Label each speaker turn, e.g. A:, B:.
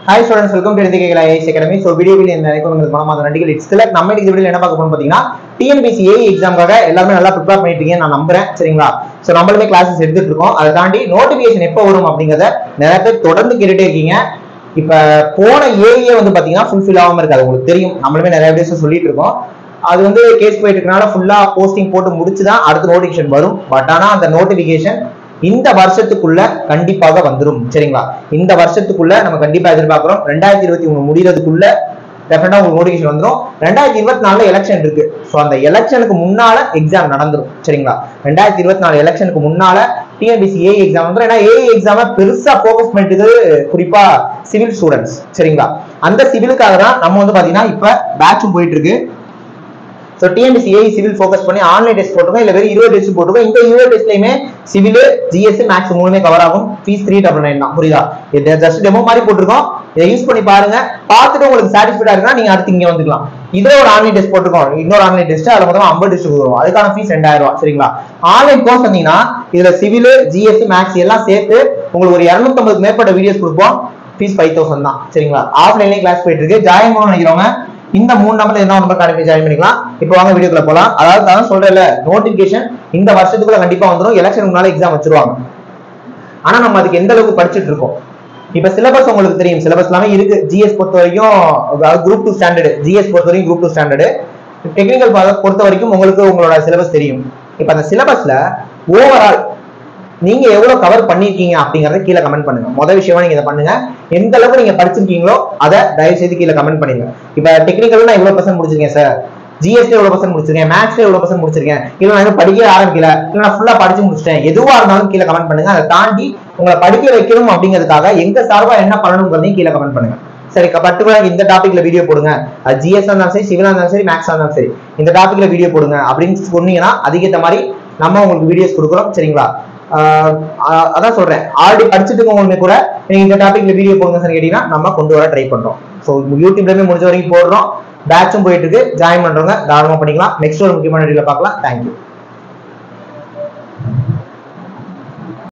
A: hi students welcome to எதிர்க்கைகள் IS academy so வீடியோவில் இந்த நினைக்கும் உங்களுக்கு மனமாத நடிகள் இட்ஸ் சில நம்ம இன்னைக்கு வீடியோ என்ன பார்க்க போறோம் பார்த்தீங்கன்னா டிஎன்பிசி ஏ எக்ஸாம்காக எல்லாருமே நல்லா ப்ரிப்பேர் பண்ணிட்டு இருக்கீங்க நான் நம்புறேன் சரிங்களா ஸோ நம்மளுமே கிளாஸஸ் எடுத்துட்டு இருக்கோம் அதை தாண்டி நோட்டிஃபிகேஷன் எப்போ வரும் அப்படிங்கிறத நிறைய பேர் தொடர்ந்து கேட்டுட்டே இருக்கீங்க இப்ப போன ஏஏ வந்து பாத்தீங்கன்னா ஃபுல்ஃபில் ஆகாம இருக்காது உங்களுக்கு தெரியும் நம்மளுமே நிறைய வீடியோஸ் சொல்லிட்டு இருக்கோம் அது வந்து கேஸ் போயிட்டு இருக்கனால ஃபுல்லா போஸ்டிங் போட்டு முடிச்சு தான் அடுத்த நோட்டிஃபிகேஷன் வரும் பட் ஆனா அந்த நோட்டிஃபிகேஷன் இந்த வருஷத்துக்குள்ள கண்டிப்பாக வந்துரும் சரிங்களா இந்த வருஷத்துக்குள்ள நம்ம கண்டிப்பா எதிர்பார்க்கிறோம் ரெண்டாயிரத்தி இருபத்தி மூணு முடியறதுக்குள்ள டெஃபினட்டா உங்களுக்கு நோட்டிஃபிகேஷன் வந்துரும் ரெண்டாயிரத்தி இருபத்தி நாலுல எலெக்ஷன் இருக்கு ஸோ அந்த எலெக்ஷனுக்கு முன்னால எக்ஸாம் நடந்துரும் சரிங்களா ரெண்டாயிரத்தி இருபத்தி நாலு எலெக்ஷனுக்கு முன்னால டிஎன்பிசி ஏ எக்ஸாம் வந்துரும் ஏன்னா ஏ எக்ஸாம பெருசா ஃபோக்கஸ் பண்ணிட்டு குறிப்பா சிவில் ஸ்டூடெண்ட்ஸ் சரிங்களா அந்த சிவிலுக்காக தான் நம்ம வந்து பாத்தீங்கன்னா இப்ப பேட்சும் போயிட்டு இருக்கு so TNPSC AI civil focus பண்ணி ஆன்லைன் டெஸ்ட் போட்டுருக்கோம் இல்லை வெறும் இருபது டெஸ்ட் போட்டுருக்கோம் இந்த இருபது டெஸ்ட்லையுமே சிவில் ஜிஎஸ் மேக்ஸ் மூணுமே கவர் ஆகும் ஃபீஸ் த்ரீ டபுள் நைன் தான் புரியுதா இது ஜஸ்ட் டெமோ மாதிரி போட்டிருக்கோம் இதை யூஸ் பண்ணி பாருங்க பார்த்துட்டு உங்களுக்கு சாட்டிஸ்ஃபைடா இருக்குன்னா நீங்க அடுத்து இங்க வந்துக்கலாம் இதுல ஒரு ஆன்லைன் டெஸ்ட் போட்டிருக்கோம் இன்னொரு ஆன்லைன் டெஸ்ட் அதுல மொத்தம் ஐம்பது டெஸ்ட் வரும் அதுக்கான ஃபீஸ் ரெண்டாயிரம் ரூபாய் சரிங்களா ஆன்லைன் கோர்ஸ் வந்தீங்கன்னா இதுல சிவில் ஜிஎஸ் மேக்ஸ் எல்லாம் சேர்த்து உங்களுக்கு ஒரு இரநூத்தம்பதுக்கு மேற்பட்ட வீடியோஸ் கொடுப்போம் ஃபீஸ் ஃபைவ் தௌசண்ட் தான் சரிங்களா ஆஃப்லைன்லேயே கிளாஸ் போயிட்டு இருக்கு ஜாயின் பண்ணணும்னு நினைக்கிறவங்க இந்த மூணு நம்பர்ல என்ன நம்பர் கணக்கு ஜாயின் பண்ணிக்கலாம் இப்போ வாங்க வீடியோக்குள்ள போலாம் அதாவது நான் சொல்றேன்ல நோட்டிபிகேஷன் இந்த வருஷத்துக்குள்ள கண்டிப்பா வந்துடும் எலெக்ஷன் முன்னால எக்ஸாம் வச்சிருவாங்க ஆனா நம்ம அதுக்கு எந்த அளவுக்கு படிச்சுட்டு இருக்கோம் இப்ப சிலபஸ் உங்களுக்கு தெரியும் சிலபஸ் எல்லாமே இருக்கு ஜிஎஸ் பொறுத்த வரைக்கும் குரூப் டூ ஸ்டாண்டர்டு ஜிஎஸ் பொறுத்த வரைக்கும் குரூப் டூ ஸ்டாண்டர்டு டெக்னிக்கல் பொறுத்த வரைக்கும் உங்களுக்கு உங்களோட சிலபஸ் தெரியும் இப்ப அந்த சிலபஸ்ல ஓவரால் நீங்க எவ்வளவு கவர் பண்ணிருக்கீங்க அப்படிங்கறத கீழே கமெண்ட் பண்ணுங்க முதல் விஷயமா நீங்க இதை பண்ணுங்க எந்த அளவுக்கு நீங்க படிச்சிருக்கீங்களோ அதை தயவு செய்து கீழே கமெண்ட் பண்ணுங்க இப்ப டெக்னிக்கல் நான் இவ்வளவு பர்சன்ட் முடிச்சிருக்கேன் சார் ஜிஎஸ்டி எவ்வளவு பர்சன்ட் முடிச்சிருக்கேன் மேக்ஸ்ல எவ்வளவு பர்சன்ட் முடிச்சிருக்கேன் இல்ல நான் இன்னும் படிக்கவே ஆரம்பிக்கல இல்ல நான் ஃபுல்லா படிச்சு முடிச்சிட்டேன் எதுவா இருந்தாலும் கீழே கமெண்ட் பண்ணுங்க அதை தாண்டி உங்களை படிக்க வைக்கணும் அப்படிங்கிறதுக்காக எங்க சார்பா என்ன பண்ணணுங்கிறதையும் கீழே கமெண்ட் பண்ணுங்க சரி பர்டிகுலர் இந்த டாபிக்ல வீடியோ போடுங்க அது ஜிஎஸ் இருந்தாலும் சரி சிவிலா இருந்தாலும் சரி மேக்ஸா இருந்தாலும் சரி இந்த டாபிக்ல வீடியோ போடுங்க அப்படின்னு சொன்னீங்கன்னா அதுக்கேற்ற மாதிரி நம்ம உங்களுக்கு வீடியோஸ் கொடுக்குறோம் சரிங்களா ஆஹ் ஆஹ் அதான் சொல்றேன் ஆல்ரெடி படிச்சுட்டு இருக்கவங்களுமே கூட நீங்க இந்த டாபிக்ல வீடியோ போடுங்க சார் கேட்டீங்கன்னா நம்ம கொண்டு வர ட்ரை பண்றோம் ஸோ யூடியூப்லயுமே முடிஞ்ச வரைக்கும் போடுறோம் பேட்சும் போயிட்டு இருக்கு ஜாயின் பண்றவங்க தாராளமா பண்ணிக்கலாம் நெக்ஸ்ட் ஒரு முக்கியமான வீடியோல பார்க்கலாம் தேங்க்யூ